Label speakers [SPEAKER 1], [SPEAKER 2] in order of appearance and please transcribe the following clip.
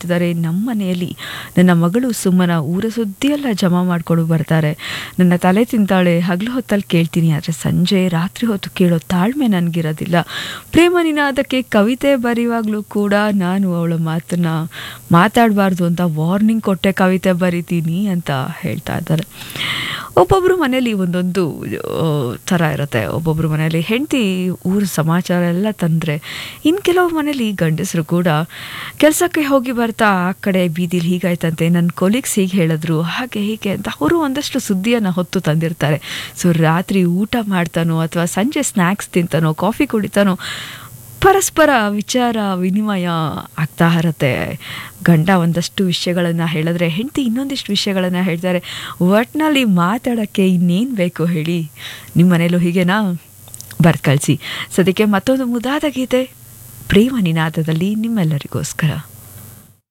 [SPEAKER 1] ಹೇಳ್ತಿದ್ದಾರೆ ನಮ್ಮ ಮನೆಯಲ್ಲಿ ನನ್ನ ಮಗಳು ಸುಮ್ಮನ ಊರ ಸುದ್ದಿಯೆಲ್ಲ ಜಮಾ ಮಾಡಿಕೊಂಡು ಬರ್ತಾರೆ ನನ್ನ ತಲೆ ತಿಂತಾಳೆ ಹಗಲು ಹೊತ್ತಲ್ಲಿ ಕೇಳ್ತೀನಿ ಆದರೆ ಸಂಜೆ ರಾತ್ರಿ ಹೊತ್ತು ಕೇಳೋ ತಾಳ್ಮೆ ನನಗಿರೋದಿಲ್ಲ ಪ್ರೇಮ ನಿನಾದಕ್ಕೆ ಕವಿತೆ ಬರೆಯುವಾಗಲೂ ಕೂಡ ನಾನು ಅವಳ ಮಾತನ್ನ ಮಾತಾಡಬಾರ್ದು ಅಂತ ವಾರ್ನಿಂಗ್ ಕೊಟ್ಟೆ ಕವಿತೆ ಬರಿತೀನಿ ಅಂತ ಹೇಳ್ತಾ ಇದ್ದಾರೆ ಒಬ್ಬೊಬ್ಬರು ಮನೇಲಿ ಒಂದೊಂದು ಆ, ಥರ ಇರುತ್ತೆ ಒಬ್ಬೊಬ್ಬರು ಮನೇಲಿ ಹೆಂಡತಿ ಊರ ಸಮಾಚಾರ ಎಲ್ಲ ತಂದರೆ ಇನ್ನು ಕೆಲವು ಮನೇಲಿ ಗಂಡಸರು ಕೂಡ ಕೆಲಸಕ್ಕೆ ಹೋಗಿ ಬರ್ತಾ ಆ ಕಡೆ ಬೀದಿಲಿ ಹೀಗಾಯ್ತಂತೆ ನನ್ನ ಕೊಲೀಗ್ಸ್ ಹೀಗೆ ಹೇಳಿದ್ರು ಹಾಗೆ ಹೀಗೆ ಅಂತ ಅವರು ಒಂದಷ್ಟು ಸುದ್ದಿಯನ್ನು ಹೊತ್ತು ತಂದಿರ್ತಾರೆ ಸೊ ರಾತ್ರಿ ಊಟ ಮಾಡ್ತಾನೋ ಅಥವಾ ಸಂಜೆ ಸ್ನ್ಯಾಕ್ಸ್ ತಿಂತಾನೋ ಕಾಫಿ ಕುಡಿತಾನೋ ಪರಸ್ಪರ ವಿಚಾರ ವಿನಿಮಯ ಆಗ್ತಾ ಇರತ್ತೆ ಗಂಡ ಒಂದಷ್ಟು ವಿಷಯಗಳನ್ನು ಹೇಳಿದ್ರೆ ಹೆಂಡತಿ ಇನ್ನೊಂದಿಷ್ಟು ವಿಷಯಗಳನ್ನು ಹೇಳ್ತಾರೆ ಒಟ್ನಲ್ಲಿ ಮಾತಾಡೋಕ್ಕೆ ಇನ್ನೇನು ಬೇಕು ಹೇಳಿ ನಿಮ್ಮ ಮನೇಲೂ ಹೀಗೇನಾ ಬರ್ದು ಕಳಿಸಿ ಸದ್ಯಕ್ಕೆ ಮತ್ತೊಂದು ಮುದಾದ ಗೀತೆ ಪ್ರೇಮ ನಿನಾದದಲ್ಲಿ ನಿಮ್ಮೆಲ್ಲರಿಗೋಸ್ಕರ